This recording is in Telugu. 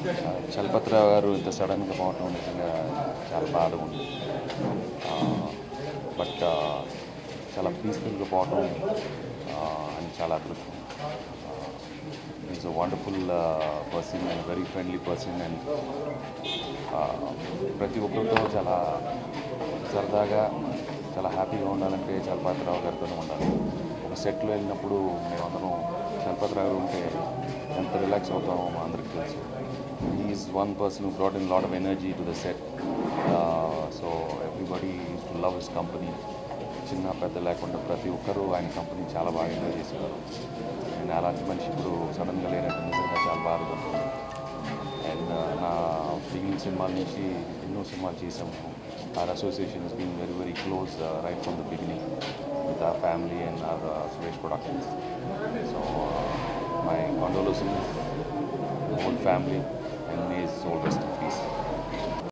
చలపతిరావు గారు ఇంత సడన్గా పోవటం నిజంగా చాలా బాధగా ఉంది బట్ చాలా పీస్ఫుల్గా పోవటం అని చాలా అదృష్టం is a wonderful person and very friendly person and ప్రతి ఒక్కరితో చాలా సరదాగా చాలా హ్యాపీగా ఉండాలంటే చలపతిరావు గారితోనే ఉండాలి ఒక సెట్లో వెళ్ళినప్పుడు మేమందరం చలపతిరావు గారు ఉంటే ఎంత రిలాక్స్ అవుతామో మా అందరికి తెలుసు is one person brought in lot of energy to the set so everybody to love his company చిన్న పెద్ద లేకుండా ప్రతి ఒక్కరూ ఆయన కంపెనీ చాలా బాగా ఎంజాయ్ చేసేవారు నేను అలాంటి మనిషి ఇప్పుడు సడన్గా లేనట్టు నిజంగా చాలా బాధగా ఉంటుంది అండ్ నా బిగినింగ్ సినిమాల నుంచి ఎన్నో సినిమాలు చేసాము our association is been very very close right from the beginning with our family and our Suresh Productions so my condolences whole family